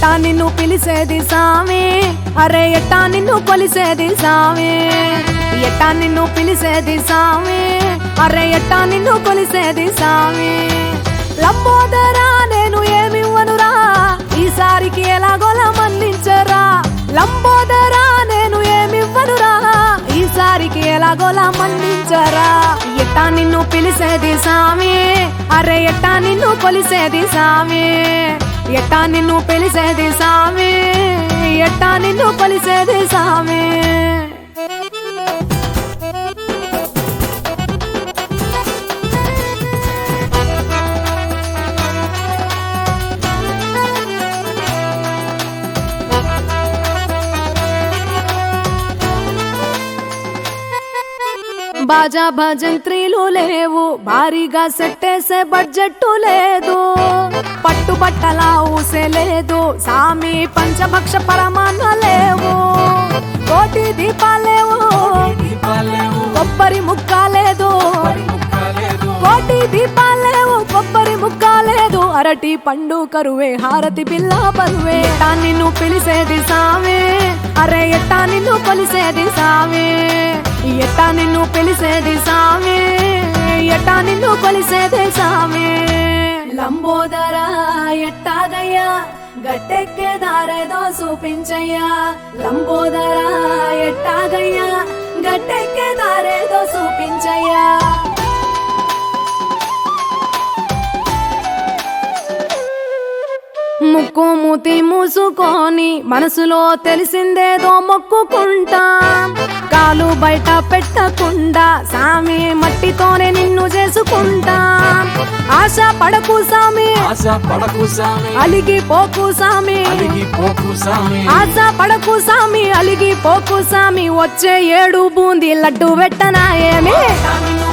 ఎట్టా నిన్ను పిలిసేది సామి అరే ఎట్టా నిన్ను కొలిసేది సామి ఎట్టా నిన్ను పిలిసేది సామి అరే ఎట్టా నిన్ను కొలిసేది సామి లంబోదరా నేను ఏమివ్వనురా ఈసారికి ఎలాగోలా మన్నించరా లంబోదరా నేను ఏమివ్వనురా ఈసారికి ఎలాగోలా మన్నించరా ఎట్టా నిన్ను పిలిసేది సామి అరే ఎట్టా నిన్ను కొలిసేది సామి ఎట్టా నిన్ను పిలిసేది సామి ఎట్టా నిన్ను కొలిసేది సామి బాజా భజంత్రీలు లేవు భారీగా సెట్టేసే బడ్జెట్టు లేదు పట్టుబట్టల ఊసే లేదు సామి పంచభక్ష పరమాన్న లేవు కోటి దీపాలేవు కొబ్బరి ముక్క లేదు కోటి దీపాలేవు కొబ్బరి ముక్క లేదు అరటి పండు కరువే హారతి బిల్ల బరువే ఎట్టా నిన్ను పిలిసేది సామి అరే ఎట్టా నిన్ను కొలిసేది సామి ఎట్టా నిన్ను పిలిసేది సామి ఎట్టా నిన్ను కొలిసేది సామి లంబోదరా ఎట్టాగయ్యా గట్టెక్కే దారేదో చూపించయ్యా లంబోదరా ఎట్టాగయ్యా గట్టెక్కే దారేదో చూపించయ్యా ముక్కు మూతి మూసుకొని మనసులో తెలిసిందేదో మొక్కుకుంటా కాలు బయట పెట్టకుండా సామి మట్టితోనే నిన్ను చేసుకుంటా ఆశ పడకు సామి ఆశ పడకు సామి అలిగి పోకు సామి అలిగి పోకు సామి ఆశ పడకు సామి అలిగి పోకు సామి వచ్చే ఏడు బూంది లడ్డు పెట్టనా ఏమి నిన్ను